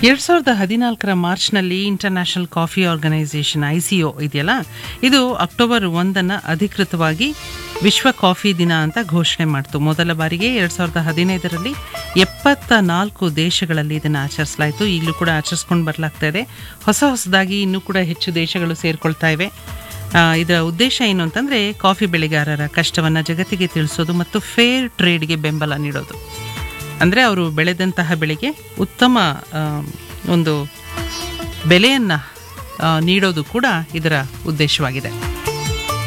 ಎರಡು ಸಾವಿರದ ಹದಿನಾಲ್ಕರ ಮಾರ್ಚ್ನಲ್ಲಿ international coffee organisation I C O ಇದೆಯಲ್ಲ ಇದು ಅಕ್ಟೋಬರ್ ಒಂದನ್ನು ಅಧಿಕೃತವಾಗಿ ವಿಶ್ವ ಕಾಫಿ ದಿನ ಅಂತ ಘೋಷಣೆ ಮಾಡ್ತು ಮೊದಲ ಬಾರಿಗೆ ಎರಡು ಸಾವಿರದ ಹದಿನೈದರಲ್ಲಿ ಎಪ್ಪತ್ತ ನಾಲ್ಕು ದೇಶಗಳಲ್ಲಿ ಇದನ್ನು ಆಚರಿಸಲಾಯಿತು ಈಗಲೂ ಕೂಡ ಆಚರಿಸ್ಕೊಂಡು ಬರಲಾಗ್ತಾ ಇದೆ ಹೊಸ ಹೊಸದಾಗಿ ಇನ್ನೂ ಕೂಡ ಹೆಚ್ಚು ದೇಶಗಳು ಸೇರ್ಕೊಳ್ತಾ ಇವೆ ಆ, ಇದರ ಉದ್ದೇಶ ಏನು ಅಂತಂದರೆ ಕಾಫಿ ಬೆಳೆಗಾರರ ಕಷ್ಟವನ್ನು ಜಗತ್ತಿಗೆ ತಿಳಿಸೋದು ಮತ್ತು ಫೇರ್ ಟ್ರೇಡ್ಗೆ ಬೆಂಬಲ ನೀಡೋದು ಅಂದರೆ ಅವರು ಬೆಳೆದಂತಹ ಬೆಳೆಗೆ ಉತ್ತಮ ಆ, ಒಂದು ಬೆಲೆಯನ್ನು ನೀಡೋದು ಕೂಡ ಇದರ ಉದ್ದೇಶವಾಗಿದೆ